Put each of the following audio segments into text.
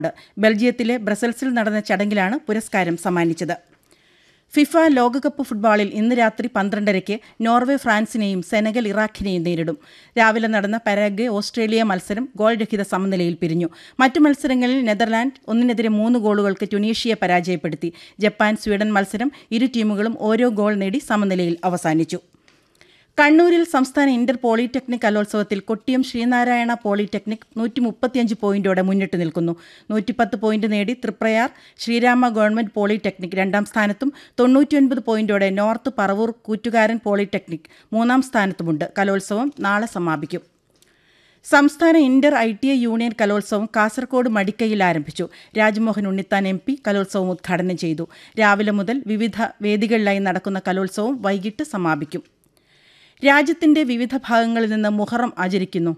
ബെൽജിയത്തിലെ ബ്രസൽസിൽ നടന്ന ചടങ്ങിലാണ് പുരസ്കാരം സമ്മാനിച്ചത് ഫിഫ ലോകകപ്പ് ഫുട്ബോളിൽ ഇന്ന് രാത്രി പന്ത്രണ്ടരയ്ക്ക് നോർവേ ഫ്രാൻസിനെയും സെനഗൽ ഇറാഖിനെയും നേരിടും രാവിലെ നടന്ന പരാഗ്വെ ഓസ്ട്രേലിയ മത്സരം ഗോൾ രഹിത സമനിലയിൽ പിരിഞ്ഞു മറ്റു മത്സരങ്ങളിൽ നെതർലാൻഡ് ഒന്നിനെതിരെ മൂന്ന് ഗോളുകൾക്ക് ട്യുണീഷ്യയെ പരാജയപ്പെടുത്തി ജപ്പാൻ സ്വീഡൻ മത്സരം ഇരു ടീമുകളും ഓരോ ഗോൾ നേടി സമനിലയിൽ അവസാനിച്ചു കണ്ണൂരിൽ സംസ്ഥാന ഇന്റർ പോളിടെക്നിക് കലോത്സവത്തിൽ കൊട്ടിയം ശ്രീനാരായണ പോളിടെക്നിക് നൂറ്റി മുപ്പത്തിയഞ്ച് പോയിന്റോടെ മുന്നിട്ട് നിൽക്കുന്നു നൂറ്റിപ്പത്ത് പോയിന്റ് നേടി തൃപ്രയാർ ശ്രീരാമ ഗവൺമെന്റ് പോളിടെക്നിക് രണ്ടാം സ്ഥാനത്തും തൊണ്ണൂറ്റിയൊൻപത് പോയിന്റോടെ നോർത്ത് പറവൂർ കൂറ്റുകാരൻ പോളിടെക്നിക് മൂന്നാം സ്ഥാനത്തുമുണ്ട് കലോത്സവം നാളെ സമാപിക്കും സംസ്ഥാന inter I T I union കലോത്സവം കാസർഗോഡ് മടിക്കയിൽ ആരംഭിച്ചു രാജ്മോഹൻ ഉണ്ണിത്താൻ എം പി കലോത്സവം ഉദ്ഘാടനം ചെയ്തു രാവിലെ മുതൽ വിവിധ വേദികളിലായി നടക്കുന്ന കലോത്സവം വൈകിട്ട് സമാപിക്കും രാജ്യത്തിന്റെ വിവിധ ഭാഗങ്ങളിൽ നിന്ന് മുഹറം ആചരിക്കുന്നു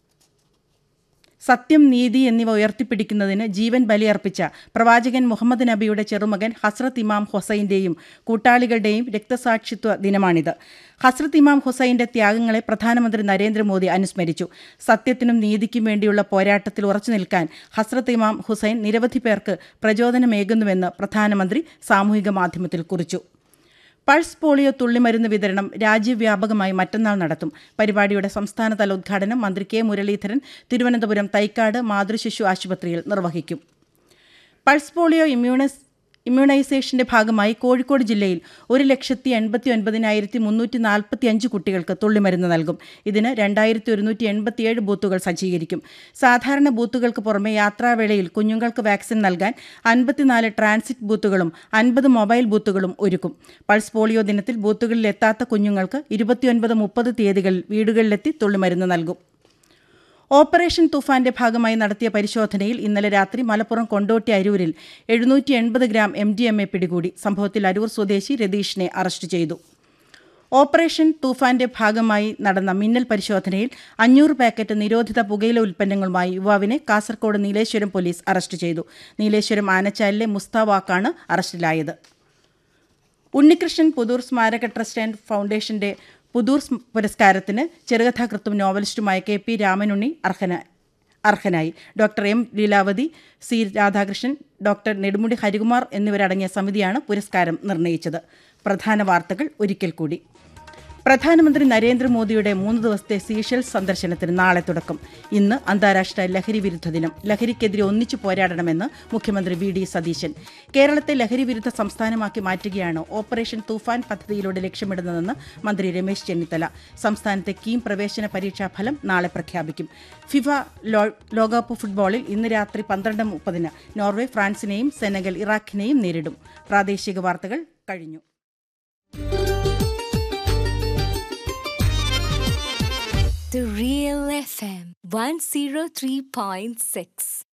സത്യം നീതി എന്നിവ ഉയർത്തിപ്പിടിക്കുന്നതിന് ജീവൻ ബലിയർപ്പിച്ച പ്രവാചകൻ മുഹമ്മദ് നബിയുടെ ചെറുമകൻ ഹസ്രത്ത് ഇമാം ഹുസൈന്റെയും കൂട്ടാളികളുടെയും രക്തസാക്ഷിത്വ ദിനമാണിത് ഹസ്രത്ത് ഇമാം ഹുസൈന്റെ ത്യാഗങ്ങളെ പ്രധാനമന്ത്രി നരേന്ദ്രമോദി അനുസ്മരിച്ചു സത്യത്തിനും നീതിക്കും വേണ്ടിയുള്ള പോരാട്ടത്തിൽ ഉറച്ചു നിൽക്കാൻ ഹസ്രത്ത് ഇമാം ഹുസൈൻ നിരവധി പേർക്ക് പ്രചോദനമേകുന്നുവെന്ന് പ്രധാനമന്ത്രി സാമൂഹിക മാധ്യമത്തിൽ കുറിച്ചു പൾസ് പോളിയോ തുള്ളിമരുന്ന് വിതരണം രാജ്യവ്യാപകമായി മറ്റന്നാൾ നടത്തും പരിപാടിയുടെ സംസ്ഥാനതല ഉദ്ഘാടനം മന്ത്രി കെ മുരളീധരൻ തിരുവനന്തപുരം തൈക്കാട് മാതൃശിശു ആശുപത്രിയിൽ നിർവഹിക്കും പൾസ് പോളിയോ ഇമ്മ്യൂണസ് ഇമ്മ്യൂണൈസേഷന്റെ ഭാഗമായി കോഴിക്കോട് ജില്ലയിൽ ഒരു ലക്ഷത്തി എൺപത്തി ഒൻപതിനായിരത്തി മുന്നൂറ്റി നാൽപ്പത്തി അഞ്ച് കുട്ടികൾക്ക് തുള്ളിമരുന്ന് നൽകും ഇതിന് രണ്ടായിരത്തി ഒരുന്നൂറ്റി എൺപത്തിയേഴ് ബൂത്തുകൾ സജ്ജീകരിക്കും സാധാരണ ബൂത്തുകൾക്ക് പുറമെ യാത്രാവേളയിൽ കുഞ്ഞുങ്ങൾക്ക് വാക്സിൻ നൽകാൻ അൻപത്തിനാല് ട്രാൻസിറ്റ് ബൂത്തുകളും അൻപത് മൊബൈൽ ബൂത്തുകളും ഒരുക്കും പൾസ് പോളിയോ ദിനത്തിൽ ബൂത്തുകളിൽ എത്താത്ത കുഞ്ഞുങ്ങൾക്ക് ഇരുപത്തിയൊൻപത് മുപ്പത് തീയതികളിൽ വീടുകളിലെത്തി തുള്ളിമരുന്ന് നൽകും ഓപ്പറേഷൻ തുഫാന്റെ ഭാഗമായി നടത്തിയ പരിശോധനയിൽ ഇന്നലെ രാത്രി മലപ്പുറം കൊണ്ടോട്ടി അരൂരിൽ എഴുന്നൂറ്റി എൺപത് gram M D M A പിടികൂടി സംഭവത്തിൽ അരൂർ സ്വദേശി രതീഷിനെ അറസ്റ്റ് ചെയ്തു ഓപ്പറേഷൻ തൂഫാന്റെ ഭാഗമായി നടന്ന മിന്നൽ പരിശോധനയിൽ അഞ്ഞൂറ് പാക്കറ്റ് നിരോധിത പുകയില ഉൽപ്പന്നങ്ങളുമായി യുവാവിനെ കാസർകോട് നീലേശ്വരം പോലീസ് അറസ്റ്റ് ചെയ്തു നീലേശ്വരം ആനച്ചാലിലെ മുസ്താവാക്കാണ് അറസ്റ്റിലായത് ഉണ്ണികൃഷ്ണൻ പുതൂർ സ്മാരക ട്രസ്റ്റ് ആൻഡ് ഫൗണ്ടേഷന്റെ പുതൂർ പുരസ്കാരത്തിന് ചെറുകഥാകൃത്തും നോവലിസ്റ്റുമായ കെ പി രാമനുണ്ണി അർഹന അർഹനായി doctor M Leelavathi C Radhakrishnan doctor Nedumudi Harikumar എന്നിവരടങ്ങിയ സമിതിയാണ് പുരസ്കാരം നിർണയിച്ചത് പ്രധാന വാർത്തകൾ ഒരിക്കൽ കൂടി പ്രധാനമന്ത്രി നരേന്ദ്രമോദിയുടെ മൂന്ന് ദിവസത്തെ സീഷെൽസ് സന്ദർശനത്തിന് നാളെ തുടക്കം ഇന്ന് അന്താരാഷ്ട്ര ലഹരി വിരുദ്ധ ദിനം ലഹരിക്കെതിരെ ഒന്നിച്ചു പോരാടണമെന്ന് മുഖ്യമന്ത്രി വി ഡി സതീശൻ കേരളത്തെ ലഹരി വിരുദ്ധ സംസ്ഥാനമാക്കി മാറ്റുകയാണ് ഓപ്പറേഷൻ തൂഫാൻ പദ്ധതിയിലൂടെ ലക്ഷ്യമിടുന്നതെന്ന് മന്ത്രി രമേശ് ചെന്നിത്തല സംസ്ഥാനത്തെ കീം പ്രവേശന പരീക്ഷാ ഫലം നാളെ പ്രഖ്യാപിക്കും ഫിഫ ലോകകപ്പ് ഫുട്ബോളിൽ ഇന്ന് രാത്രി പന്ത്രണ്ട് മുപ്പതിന് നോർവേ ഫ്രാൻസിനെയും സെനഗൽ ഇറാഖിനെയും നേരിടും പ്രാദേശിക വാർത്തകൾ കഴിഞ്ഞു The Real FM 103.6.